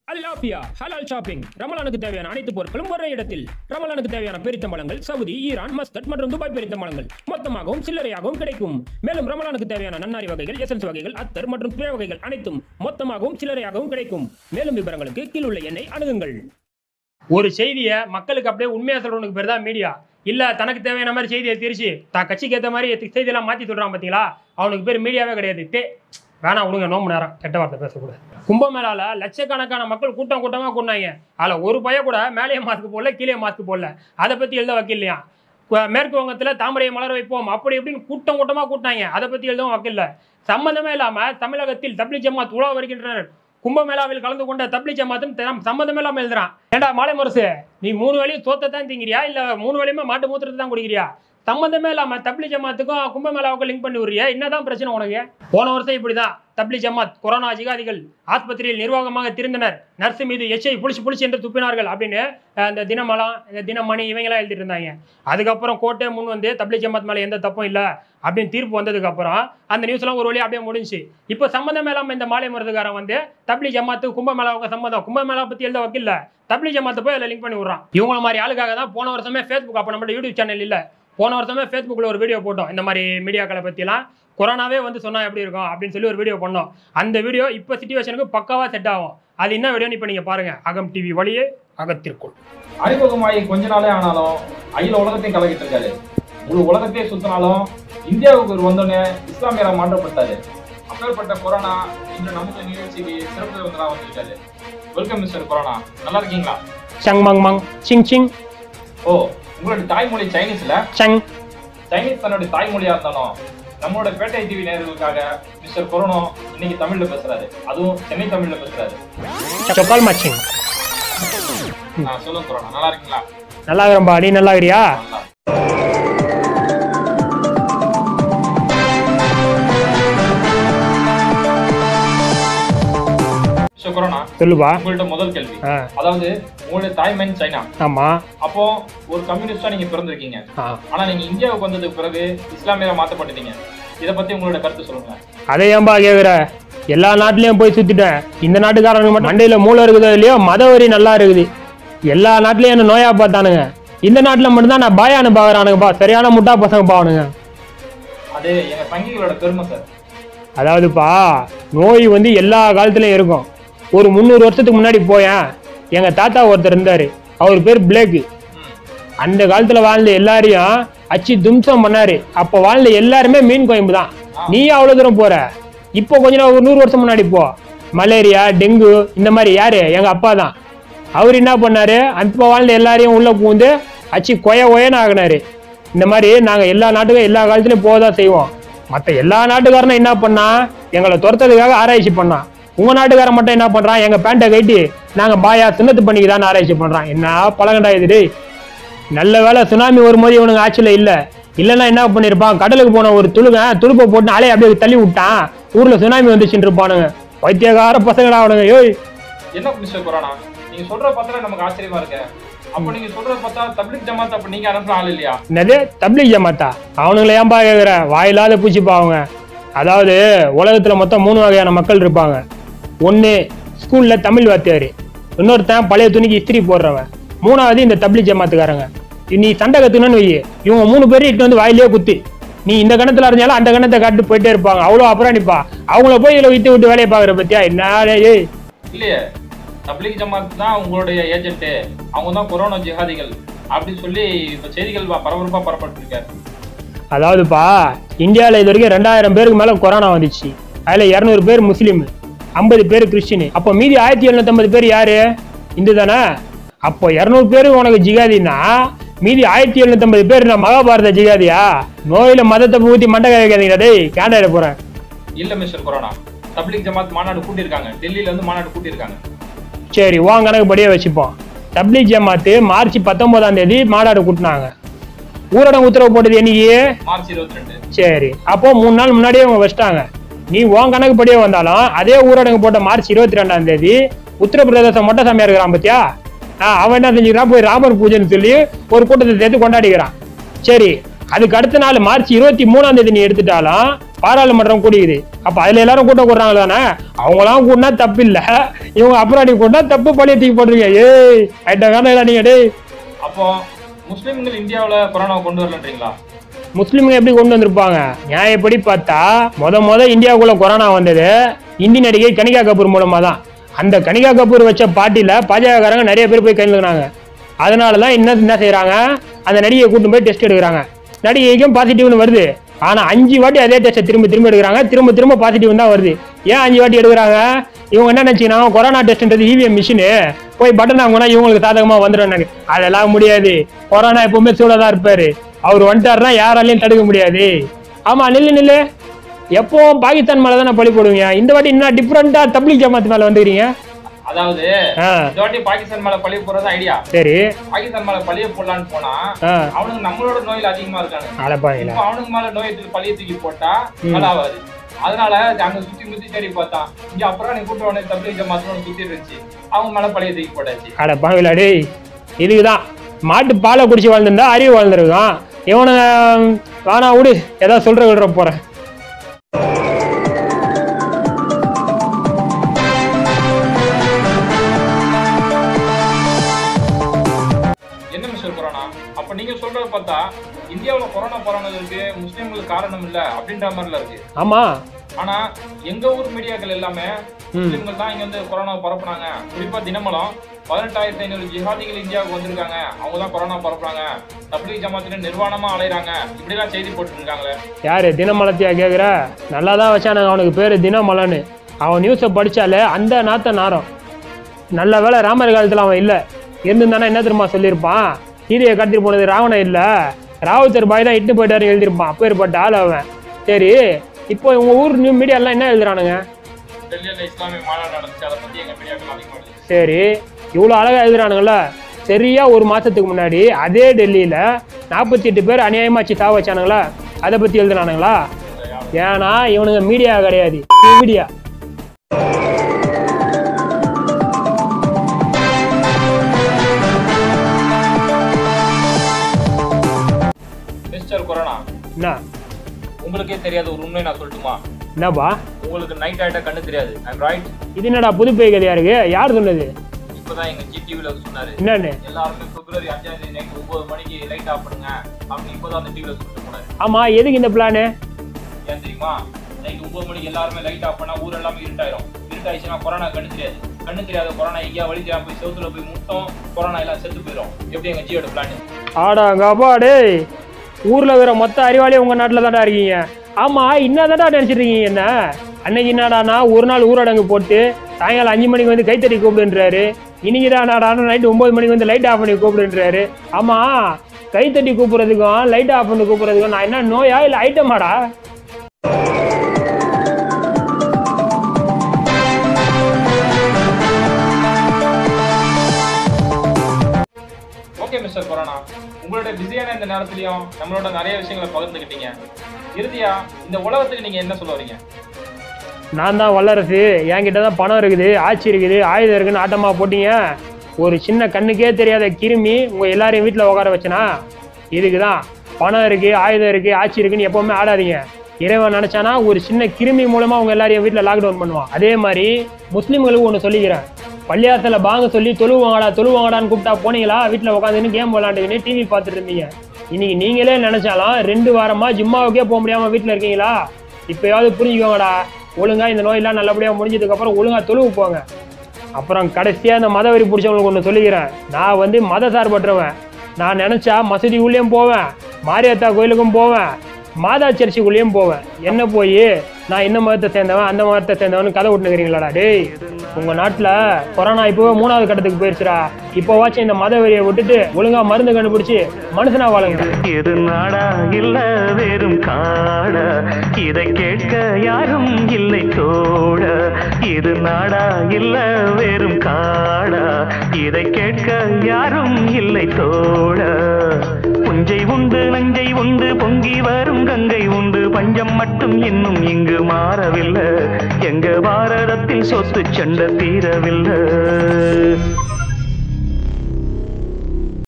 அல்லாபியா ஹலால் ஷாப்பிங் ரமலானுக்கு தேவையான அனைத்து பொருட்களும் ஒரே இடத்தில் ரமலானுக்கு தேவையான பெரித்தம்பளங்கள் சவுதி ஈரான் மஸ்கட் மற்றும் துபாய் பெரித்தம்பளங்கள் மொத்தமாகவும் சில்லறையாகவும் கிடைக்கும் மேலும் ரமலானுக்கு தேவையான நன்னாரி வகைகள் எசன்ஸ் வகைகள் அத்தர் மற்றும் பிற வகைகள் அனைத்தும் மொத்தமாகவும் சில்லறையாகவும் கிடைக்கும் மேலும் விவரங்களுக்கு கீழுள்ள எண்ணை அணுகுங்கள் ஒரு செய்தியை மக்களுக்கு அப்படியே உண்மையா சொல்றவனுக்கு பேர் தான் மீடியா இல்ல தனக்கு தேவையான மாதிரி செய்தியை திரிச்சு தான் கட்சிக்கு ஏற்ற மாதிரி செய்தியெல்லாம் மாத்தி சொல்றான் பாத்தீங்களா அவனுக்கு பேர் மீடியாவே கிடையாது தே வேணாம் விடுங்க நோம்பு நேரம் கெட்ட வார்த்தை பேசக்கூடாது கும்பமேளால லட்சக்கணக்கான மக்கள் கூட்டம் கூட்டமா கொண்டாங்க அதில் ஒரு பைய கூட மேலேயே மாஸ்க் போடல கீழே மாஸ்க் போடல அதை பத்தி எழுத வைக்கலையா கு- மேற்கு வங்கத்தில் தாமரையை மலர வைப்போம் அப்படி இப்படின்னு கூட்டம் கூட்டமா கூட்டினாங்க அதை பத்தி எழுதவும் வைக்கல சம்மந்தமே இல்லாம தமிழகத்தில் தப்லி ஜமாத் உலா வருகின்றனர் கும்பமேளாவில் கலந்து கொண்ட தப்லி ஜமாத்தும் தம் சம்மந்தமே இல்லாம எழுதுறான் ஏண்டா மாலை முரசு நீ மூணு வேலையும் சோத்தை தான் திங்கிறியா இல்ல மூணு வேலையுமே மாட்டு மூத்திரத்தை தான் குடிக்கிறியா சம்மந்தமே இல்லாம தப்லி ஜமாத்துக்கும் கும்பமேளாவுக்கும் லிங்க் பண்ணி விடுறியா என்னதான் பிரச்சனை உனக்கு போன வருஷம் இப்படிதான் தப்லி ஜமாத் கொரோனா அதிகாரிகள் ஆஸ்பத்திரியில் நிர்வாகமாக திருந்தனர் நர்ஸ் மீது எச்சை புளிச்சு புளிச்சு என்று துப்பினார்கள் அப்படின்னு அஹ், இந்த தினமலம் இந்த தினமணி இவங்கெல்லாம் எழுதிட்டு இருந்தாங்க அதுக்கப்புறம் கோர்ட்டே முன் வந்து தப்லி ஜமாத் மேலே எந்த தப்பும் இல்லை அப்படின்னு தீர்ப்பு வந்ததுக்கு அப்புறம் அந்த நியூஸ்லாம் ஒரு வழி அப்படியே முடிஞ்சுச்சு இப்போ சம்மந்தம் இல்லாமல் இந்த மாலை மருந்துகாரன் வந்து தப்லி ஜமாத்து கும்பமேளாவுக்கு சம்மந்தம் கும்பமேளா பற்றி எழுத வைக்கல தப்லி ஜமாத்தை போய் அதில் லிங்க் பண்ணி விட்றான் இவங்கள மாதிரி ஆளுக்காக தான் போன வருஷமே ஃபேஸ்புக் அப்போ நம்ம யூடியூப் சேனல் இல்லை போன வருஷமே ஃபேஸ்புக்கில் ஒரு வீடியோ போட்டோம் இந்த மாதிரி மீடியாக்களை பற்றிலாம் கொரோனாவே வந்து சொன்னா எப்படி இருக்கும் அப்படின்னு சொல்லி ஒரு வீடியோ பண்ணோம் அந்த வீடியோ இப்போ சுச்சுவேஷனுக்கு பக்காவாக செட் ஆகும் அது என்ன வீடியோன்னு இப்போ நீங்கள் பாருங்க அகம் டிவி வழியே அகத்திற்குள் அறிமுகமாகி கொஞ்ச நாளே ஆனாலும் அகில உலகத்தையும் கலக்கிட்டு இருக்காரு முழு உலகத்தையே சுத்தினாலும் இந்தியாவுக்கு ஒரு வந்தோடனே இஸ்லாமியரா மாற்றப்பட்டாரு அப்பேற்பட்ட கொரோனா இன்று நமக்கு நிகழ்ச்சிக்கு சிறப்பு விருந்தினரா வந்திருக்காரு வெல்கம் மிஸ்டர் கொரோனா நல்லா இருக்கீங்களா சங் மங் மங் சிங் சிங் ஓ உங்களுடைய தாய்மொழி சைனீஸ்ல சங் சைனீஸ் தன்னுடைய தாய்மொழியா இருந்தாலும் நம்மளோட பேட்டை டிவி நேயர்களுக்காக மிஸ்டர் கொரோனா இன்னைக்கு தமிழ்ல பேசுறாரு அதுவும் சென்னை தமிழ்ல பேசுறாரு சொக்கால் மச்சிங் நான் சொல்லுங்க கொரோனா நல்லா இருக்கீங்களா நல்லா இருக்கிறம்பா நீ நல்லா இருக்கிறியா நல்லா மிஸ்டர் கொரோனா சொல்லுப்பா உங்கள்ட்ட முதல் கேள்வி ஆ அதாவது உங்களுடைய தாய்மன் சைனா ஆமா அப்போ ஒரு கம்யூனிஸ்டா நீங்க பிறந்திருக்கீங்க ஆ ஆனா நீங்க இந்தியாவுக்கு வந்ததுக்கு பிறகு இஸ்லாமியரா மாத்தப்பட்டுட்டீங்க இத பத்தி உங்களோட கருத்து சொல்லுங்க அதை ஏன்பா கேட்குற எல்லா நாட்டிலையும் போய் சுத்திட்டேன் இந்த நாட்டுக்காரனுக்கு மட்டும் மண்டையில மூளை இருக்குதோ இல்லையோ மத வரி நல்லா இருக்குது எல்லா நாட்டிலையும் என்ன நோயா பார்த்தானுங்க இந்த நாட்டில் மட்டும்தான் நான் பாயானு பாக்குறானுங்கப்பா சரியான முட்டா பசங்க பாவனுங்க அது எங்க சங்கிகளோட பெருமை சார் அதாவதுப்பா நோய் வந்து எல்லா காலத்துலயும் இருக்கும் ஒரு முந்நூறு வருஷத்துக்கு முன்னாடி போயேன் எங்க தாத்தா ஒருத்தர் இருந்தாரு அவர் பேர் பிளேக்கு ம். அந்த காலத்துல வாழ்ந்த எல்லாரையும் அச்சு தும்சம் பண்ணாரு அப்ப வாழ்ந்த எல்லாருமே மீன் கோயம்பு தான் நீ அவ்வளவு தூரம் போற இப்போ கொஞ்ச நாள் ஒரு நூறு வருஷம் முன்னாடி போ மலேரியா டெங்கு இந்த மாதிரி யாரு எங்க அப்பா தான் அவர் என்ன பண்ணாரு அப்போ வாழ்ந்த எல்லாரையும் உள்ள பூந்து அச்சு கொய கொயன்னு ஆகினாரு இந்த மாதிரி நாங்க எல்லா நாட்டுக்கும் எல்லா காலத்துலயும் போகதான் செய்வோம் மற்ற எல்லா நாட்டுக்காரனும் என்ன பண்ணா எங்களை துரத்துறதுக்காக ஆராய்ச்சி பண்ணான் உங்க நாட்டுக்காரன் மட்டும் என்ன பண்றான் எங்க பேண்ட்டை கட்டி நாங்க பாயா சுண்ணத்து பண்ணிக்குதான் ஆராய்ச்சி பண்றான் என்ன பழகண்டா இது டேய் நல்ல வேளை சுனாமி வரும்போது இவனுங்க ஆட்சியில் இல்ல இல்லைன்னா என்ன பண்ணிருப்பான் கடலுக்கு போன ஒரு துளுங்க துடுப்பை போட்டு அலையை அப்படியே தள்ளி விட்டான் ஊர்ல சுனாமி வந்துச்சுன்னு இருப்பானுங்க பைத்தியக்கார பசங்கடா அவனுங்க யோய் என்ன மிஸ்டர் கொரோனா நீங்க சொல்ற பார்த்தா நமக்கு ஆச்சரியமா இருக்கு அப்ப நீங்க சொல்றத பார்த்தா தப்லிக் ஜமாத் அப்ப நீங்க அனுப்புற ஆள் இல்லையா என்னது தப்லீக் ஜமாத்தா அவனுங்களை ஏன்பா கேட்குற வாயில்லாத பூச்சிப்பா அவங்க அதாவது உலகத்துல மொத்தம் மூணு வகையான மக்கள் இருப்பாங்க ஒன்று ஸ்கூல்ல தமிழ் வாத்தியார் இன்னொருத்தன் பழைய துணிக்கு இஸ்திரி போடுறவன் மூணாவது இந்த தப்லீக் ஜமாத்துக்காரங்க நீ சண்டை கத்துக்கணும்னு வை இவங்க மூணு பேரும் இட்டு வந்து வாயிலே குத்தி நீ இந்த கணத்துல இருந்தாலும் அந்த கணத்தை காட்டு போயிட்டே இருப்பாங்க அவ்வளோ அப்புறம் நிப்பா அவங்கள போய் இதில் விட்டு விட்டு வேலையை பார்க்குற பத்தியா என்ன ஏய் இல்லையே தப்லிக் ஜமாத் தான் உங்களுடைய ஏஜென்ட் அவங்க தான் கொரோனா ஜிஹாதிகள் அப்படின்னு சொல்லி இப்ப செய்திகள் ப- பரபரப்பா பரப்பட்டு இருக்காரு அதாவதுப்பா இந்தியாவில் இது வரைக்கும் ரெண்டாயிரம் பேருக்கு மேலே கொரோனா வந்துச்சு அதில் இரநூறு பேர் முஸ்லீம் ஐம்பது பேர் கிறிஸ்டின் அப்போ மீதி ஆயிரத்தி எழுநூத்தம்பது பேர் யாரு இந்து தானே அப்போ இரநூறு பேர் உனக்கு ஜிகாதின்னா மீதி ஆயிரத்தி எழுநூத்தம்பது பேர் நான் மகாபாரத ஜிகாதியா நோயில மதத்தை ஊற்றி மண்டை வைக்காதீங்க டேய் கேண்டாயிட போறேன் இல்ல மிஸ்டர் கொரோனா தப்லிக் ஜமாத் மாநாடு கூட்டியிருக்காங்க டெல்லியில இருந்து மாநாடு கூட்டியிருக்காங்க சரி உன் கணக்குப்படியே வச்சுப்போம் தப்லீக் ஜமாத்து மார்ச் பத்தொன்பதாம் தேதி மாநாடு கூட்டினாங்க ஊரடங்கு உத்தரவு போட்டது என்னைக்கு மார்ச் இருபத்தி ரெண்டு சரி அப்போ மூணு நாள் முன்னாடியே அவங்க வச்சிட்டாங்க நீ உன் கணக்குப்படியே வந்தாலும் அதே ஊரடங்கு போட்ட மார்ச் இருபத்தி ரெண்டாம் தேதி உத்தரப்பிரதேசம் மொட்டை சாமியார் இருக்கிறான் பத்தியா ஆ, அவன் என்ன செஞ்சுக்கிறான் போய் ராமர் பூஜைன்னு சொல்லி ஒரு கூட்டத்தை சேர்த்து கொண்டாடிக்கிறான் சரி அதுக்கு அடுத்த நாள் மார்ச் இருபத்தி மூணாம் தேதி நீ எடுத்துட்டாலும் பாராளுமன்றம் கூடியுது அப்ப அதுல எல்லாரும் கூட்டம் கூடுறாங்க தானே அவங்களாம் கூட்டினா தப்பு இல்ல இவங்க அப்புறம் நீ கூட்டினா தப்பு பழைய தூக்கி போட்டுருங்க ஏய் ஐட்ட காரணம் நீங்க டேய் அப்போ முஸ்லிம்கள் இந்தியாவுல கொரோனா கொண்டு வரலன்றீங்களா முஸ்லிம்கள் எப்படி கொண்டு வந்திருப்பாங்க நியாயப்படி பார்த்தா முத முத இந்தியாவுக்குள்ள கொரோனா வந்தது இந்தி நடிகை கனிகா கபூர் மூலமா தான் அந்த கனிகா கபூர் வச்ச பாட்டில பாஜகக்காரங்க நிறைய பேர் போய் கலந்துக்கிறாங்க அதனால தான் என்ன என்ன செய்றாங்க அந்த நடிகையை கூட்டு போய் டெஸ்ட் எடுக்கிறாங்க நடிகைக்கும் பாசிட்டிவ்னு வருது ஆனா அஞ்சு வாட்டி அதே டெஸ்ட்டை திரும்ப திரும்ப எடுக்கிறாங்க திரும்ப திரும்ப பாசிட்டிவ் தான் வருது ஏன் அஞ்சு வாட்டி எடுக்கிறாங்க இவங்க என்ன நினைச்சுக்கிறாங்க கொரோனா டெஸ்ட்ன்றது இவிஎம் மிஷினு போய் பட்டன் வாங்கினா இவங்களுக்கு சாதகமா வந்துடும் அதெல்லாம் முடியாது கொரோனா எப்பவுமே சூடாதான் இருப்பாரு அவர் வந்துட்டாருன்னா யாராலையும் தடுக்க முடியாது ஆமா நில்லு நில்லு எப்பவும் பாகிஸ்தான் மேல தானே பழி போடுவீங்க இந்த வாட்டி என்ன டிஃப்ரெண்டா தப்லீக் ஜமாத் மேல வந்துக்கிறீங்க அதாவது ஆ இந்த வாட்டி பாகிஸ்தான் மேல பழிய போறது ஐடியா சரி பாகிஸ்தான் மேல பழிய போடலான்னு போனா ஆ அவனுக்கு நம்மளோட நோயில் அதிகமா இருக்கானுங்க அடப்பாங்களா இப்ப அவனுக்கு மேல நோய் தூக்கி பழிய தூக்கி போட்டா நல்லா ஆகாது அதனால அங்க சுத்தி முத்தி தேடி பார்த்தான் இங்க அப்புறம் நீ கூட்டு உடனே தப்லீக் ஜமாத்னு சுத்தி இருந்துச்சு அவங்க மேல பழைய தூக்கி போட்டாச்சு அடப்பாங்களா டேய் இதுக்குதான் மாட்டு பாலை குடிச்சு வாழ்ந்திருந்தா அறிவு வாழ்ந்திருக்கான் இவனை வேணா விடு ஏதாவது சொல்ற விடுற போறேன் என்ன மிஸ்டர் கொரோனா அப்ப நீங்க சொல்றத பார்த்தா இந்தியாவுல கொரோனா பரவுனதுக்கு முஸ்லிம்களுக்கு காரணம் இல்ல அப்படின்ற மாதிரில இருக்கு ஆமா ஆனா எங்க ஊர் மீடியாக்கள் எல்லாமே முஸ்லிம்கள் தான் இங்க வந்து கொரோனா பரப்புனாங்க குறிப்பா தினமலம் பதினெட்டாயிரத்தி ஐநூறு ஜிஹாதிகள் இந்தியாவுக்கு வந்திருக்காங்க அவங்க தான் கொரோனா பரப்புறாங்க தப்லீக் ஜமாத்தின நிர்வாணமா அலைறாங்க இப்படிலாம் செய்தி போட்டு இருக்காங்களே யாரு தினமலத்தியா கேக்குற நல்லா தான் வச்சானுங்க அவனுக்கு பேரு தினமலன்னு அவன் நியூஸை படிச்சாலே அந்த நாத்த நாரம் நல்ல வேளை ராமர் காலத்துல அவன் இல்ல இருந்திருந்தானா என்ன தெரியுமா சொல்லியிருப்பான் சீதையை கடத்திட்டு போனது ராவணன் இல்ல ராவுத்தர் பாய் தான் இட்டு போயிட்டாரு எழுதியிருப்பான் அப்பேற்பட்ட ஆள் அவன் சரி இப்போ உங்க ஊர் நியூ மீடியாலாம் என்ன எழுதுறானுங்க டெல்லியில இஸ்லாமிய மாநாடு நடந்துச்சு அதை பத்தி எங்க மீடியாக்கள் அதிகமா எழுதுச்சு. சரி இவ்வளோ அழகா எழுதுறானுங்கள சரியா ஒரு மாசத்துக்கு முன்னாடி அதே டெல்லியில நாற்பத்தி எட்டு பேர் அநியாயமாச்சு சாவ வச்சானுங்களா அதை பத்தி எழுதுனானுங்களா ஏன்னா இவனுங்க மீடியா கிடையாது மீடியா மிஸ்டர் கொரோனா என்ன உங்களுக்கே தெரியாத ஒரு உண்மை நான் சொல்லட்டுமா என்னப்பா உங்களுக்கு நைட் ஆயிட்டா கண்ணு தெரியாது ஐம் ரைட் இது என்னடா புது பேய் கதையா இருக்கு யார் சொன்னது இப்பதான் எங்க ஜிடிவில சொன்னாரு என்னன்னு எல்லாருமே பிப்ரவரி அஞ்சாம் தேதி நைட் ஒன்பது மணிக்கு லைட் ஆஃப் பண்ணுங்க அப்படின்னு இப்பதான் அந்த டிவில சொல்லிட்டு போனாரு ஆமா எதுக்கு இந்த பிளானு ஏன் தெரியுமா நைட் ஒன்பது மணிக்கு எல்லாருமே லைட் ஆஃப் பண்ணா ஊர் எல்லாமே இருட்டாயிரும் இருட்டாயிடுச்சுன்னா கொரோனா கண்ணு தெரியாது கண்ணு தெரியாத கொரோனா எங்கேயா வழி தெரியாம போய் செவுத்துல போய் முட்டும் கொரோனா எல்லாம் செத்து போயிடும் எப்படி எங்க ஜியோட பிளான் ஆடாங்கப்பா டேய் ஊர்ல இருக்கிற மொத்த அறிவாளி உங்க நாட்டுல தான்டா இருக்கீங்க ஆமா என்னதான்டா நினைச்சிட்டு இருக்கீங்க என்ன அன்னைக்கு என்னடானா ஒரு நாள் ஊரடங்கு போட்டு சாயங்காலம் அஞ்சு மணிக்கு வந்து கைத்தறி கூப்பிடுன்றாரு இன்னைக்கு தான் நைட்டு ஒன்பது மணிக்கு வந்து லைட் ஆஃப் பண்ணி கூப்பிடுன்றாரு ஆமா கைத்தட்டி கூப்பிடுறதுக்கும் லைட் ஆஃப் பண்ணி கூப்பிடுறதுக்கும் நான் என்ன நோயா இல்ல ஐட்டமாடா ஓகே மிஸ்டர் கொரோனா உங்களோட பிஸியான இந்த நேரத்துலயும் நம்மளோட நிறைய விஷயங்களை பகிர்ந்துக்கிட்டீங்க இறுதியா இந்த உலகத்துக்கு நீங்க என்ன சொல்ல வரீங்க நான் தான் வல்லரசு என்கிட்ட தான் பணம் இருக்குது ஆட்சி இருக்குது ஆயுதம் இருக்குன்னு ஆட்டமா போட்டீங்க ஒரு சின்ன கண்ணுக்கே தெரியாத கிருமி உங்க எல்லாரையும் வீட்டில் உட்கார வச்சனா இதுக்கு தான் பணம் இருக்கு ஆயுதம் இருக்கு ஆட்சி இருக்குன்னு எப்பவுமே ஆடாதீங்க இறைவன் நினைச்சானா ஒரு சின்ன கிருமி மூலமா உங்க எல்லாரையும் வீட்டில் லாக்டவுன் பண்ணுவான் அதே மாதிரி முஸ்லீம்களுக்கு ஒன்று சொல்லிக்கிறேன் பள்ளியாசல பாங்க சொல்லி தொழுவாங்கடா தொழுவாங்கடான்னு கூப்பிட்டா போனீங்களா வீட்டில் உட்காந்துன்னு கேம் விளாண்டுக்கின்னு டிவி பார்த்துட்டு இருந்தீங்க இன்னைக்கு நீங்களே நினைச்சாலும் ரெண்டு வாரமா ஜிம்மாவுக்கே போக முடியாம வீட்டில் இருக்கீங்களா இப்பயாவது புரிஞ்சுக்கோங்கடா ஒழுங்கா இந்த நோயெல்லாம் நல்லபடியா முடிஞ்சதுக்கு அப்புறம் ஒழுங்கா தொழுவு போங்க அப்புறம் கடைசியா இந்த மதவெறி பிடிச்சவங்களுக்கு ஒன்று சொல்லிக்கிறேன் நான் வந்து மத சார்பற்றவன் நான் நினைச்சா மசூதி உள்ளேயும் போவேன் மாரியாத்தா கோயிலுக்கும் போவேன் மாதா சர்ச்சுக்குள்ளேயும் போவேன் என்ன போய் நான் இந்த மதத்தை சேர்ந்தவன் அந்த மதத்தை சேர்ந்தவன் கதை விட்டுனுக்கிறீங்களாடா டேய் உங்க நாட்டுல கொரோனா இப்போவே மூணாவது கட்டத்துக்கு போயிருச்சுடா இப்போவாச்சும் இந்த மத வெறியை விட்டுட்டு ஒழுங்கா மருந்து கண்டுபிடிச்சு மனுஷனா வாழுங்க இது நாடா இல்ல வெறும் காடா இதை கேட்க யாரும் இல்லை தோட இது நாடா இல்ல வெறும் காடா இதை கேட்க யாரும் இல்லை தோட புஞ்சை உண்டு நஞ்சை உண்டு பொங்கி வரும் கங்கை உண்டு பஞ்சம் மட்டும் இன்னும் இங்கு மாறவில்லை எங்க பாரதத்தில் சொத்து சண்டை தீரவில்லை